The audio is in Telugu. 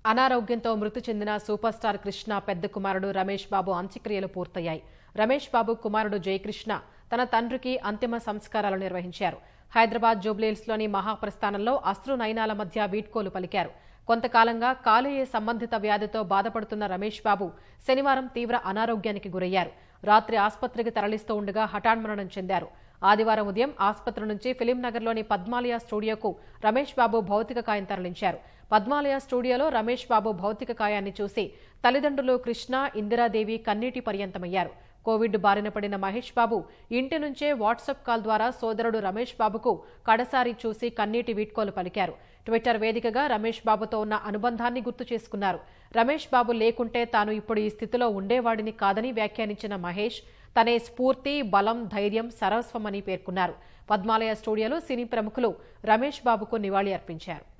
అనారోగ్యంతో మృతి చెందిన సూపర్ స్టార్ కృష్ణ పెద్ద కుమారుడు రమేష్ బాబు అంత్యక్రియలు పూర్తయ్యాయి రమేష్ బాబు కుమారుడు జయకృష్ణ తన తండ్రికి అంతిమ సంస్కారాలు నిర్వహించారు హైదరాబాద్ జూబ్లీహిల్స్లోని మహాప్రస్థానంలో అశ్రు నయనాల మధ్య వీడ్కోలు పలికారు కొంతకాలంగా కాలేయ సంబంధిత వ్యాధితో బాధపడుతున్న రమేష్ బాబు శనివారం తీవ్ర అనారోగ్యానికి గురయ్యారు రాత్రి ఆసుపత్రికి తరలిస్తూ ఉండగా హఠాన్మరణం చెందారు ఆదివారం ఉదయం ఆసుపత్రి నుంచి ఫిలిం నగర్లోని పద్మాలయ స్టూడియోకు రమేష్ బాబు భౌతిక కాయం తరలించారు పద్మాలయ స్టూడియోలో రమేష్ బాబు భౌతిక కాయాన్ని చూసి తల్లిదండ్రులు కృష్ణ ఇందిరాదేవి కన్నీటి పర్యంతమయ్యారు కోవిడ్ బారిన పడిన మహేష్ బాబు ఇంటి నుంచే వాట్సాప్ కాల్ ద్వారా సోదరుడు రమేష్ బాబుకు కడసారి చూసి కన్నీటి వీడ్కోలు పలికారు ట్విట్టర్ వేదికగా రమేష్ బాబుతో ఉన్న అనుబంధాన్ని గుర్తు చేసుకున్నారు రమేష్ బాబు లేకుంటే తాను ఇప్పుడు ఈ స్థితిలో ఉండేవాడిని కాదని వ్యాఖ్యానించిన మహేష్ తనే స్ఫూర్తి బలం ధైర్యం సర్వస్వమని పేర్కొన్నారు పద్మాలయ స్టూడియోలో సినీ ప్రముఖులు రమేష్ బాబుకు నివాళి అర్పించారు